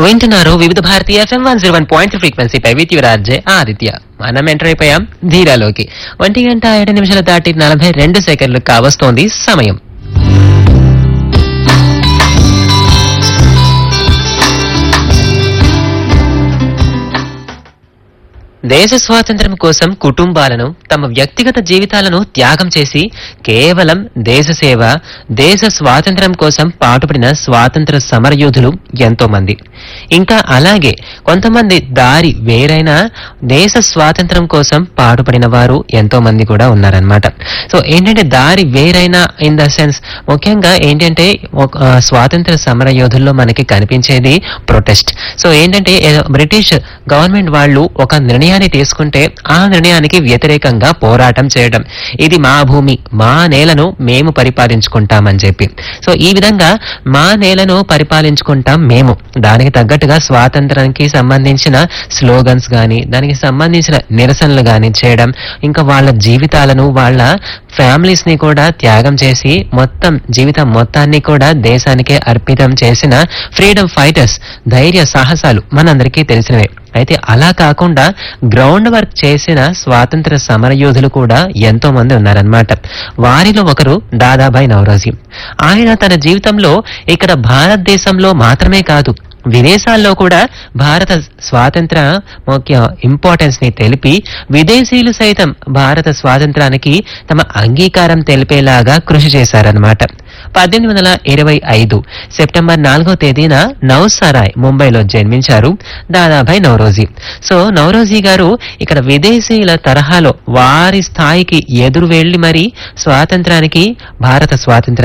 వింటున్నారు Vividh Bharati FM one zero one point frequency పై with యువరాజే ఆదిత్య మనం ఎంటర్ అయిపోయాం ధీరాలోకి ఒంటి గంట ఏడు నిమిషాలు దాటి నలభై రెండు సెకండ్లు కావస్తోంది సమయం దేశ స్వాతంత్ర్యం కోసం కుటుంబాలను తమ వ్యక్తిగత జీవితాలను త్యాగం చేసి కేవలం దేశ సేవ దేశ స్వాతంత్ర్యం కోసం పాటుపడిన స్వాతంత్ర సమరయోధులు ఎంతో మంది ఇంకా అలాగే కొంతమంది దారి వేరైన దేశ స్వాతంత్ర్యం కోసం పాటుపడిన వారు ఎంతో మంది కూడా ఉన్నారనమాట సో ఏంటంటే దారి వేరైన ఇన్ ద సెన్స్ ముఖ్యంగా ఏంటంటే ఒక ఆ, స్వాతంత్ర సమర యోధుల్లో మనకి కనిపించేది ప్రొటెస్ట్ సో ఏంటంటే ఏదో బ్రిటిష్ గవర్నమెంట్ వాళ్ళు ఒక నిర్ణయాన్ని తీసుకుంటే ఆ నిర్ణయానికి వ్యతిరేకంగా పోరాటం చేయడం ఇది మా భూమి మా నేలను మేము పరిపాలించుకుంటామని చెప్పి సో ఈ విధంగా మా నేలను పరిపాలించుకుంటాం మేము దానికి తగ్గట్టుగా స్వాతంత్రానికి సంబంధించిన స్లోగన్స్ గాని దానికి సంబంధించిన నిరసనలు గాని చేయడం ఇంకా వాళ్ళ జీవితాలను వాళ్ళ ఫ్యామిలీస్ ని కూడా త్యాగం చేసి మొత్తం జీవితం మొత్తాన్ని కూడా దేశానికే అర్పితం చేసిన ఫ్రీడమ్ ఫైటర్స్ ధైర్య సాహసాలు మనందరికీ తెలిసినవే అయితే అలా కాకుండా గ్రౌండ్ వర్క్ చేసిన స్వాతంత్ర సమరయోధులు కూడా ఎంతో మంది ఉన్నారనమాట వారిలో ఒకరు దాదాబాయి నవరోజీ ఆయన తన జీవితంలో ఇక్కడ భారతదేశంలో మాత్రమే కాదు విదేశాల్లో కూడా భారత స్వాతంత్ర ముఖ్య ఇంపార్టెన్స్ ని తెలిపి విదేశీయులు సైతం భారత స్వాతంత్రానికి తమ అంగీకారం తెలిపేలాగా కృషి చేశారనమాట పద్దెనిమిది వందల ఇరవై ఐదు సెప్టెంబర్ నాలుగో తేదీన నౌసరాయ్ ముంబైలో జన్మించారు దాదాభాయ్ నవరోజీ సో నవరోజీ గారు ఇక్కడ విదేశీయుల తరహాలో వారి స్థాయికి ఎదురు వెళ్లి మరి స్వాతంత్రానికి భారత స్వాతంత్ర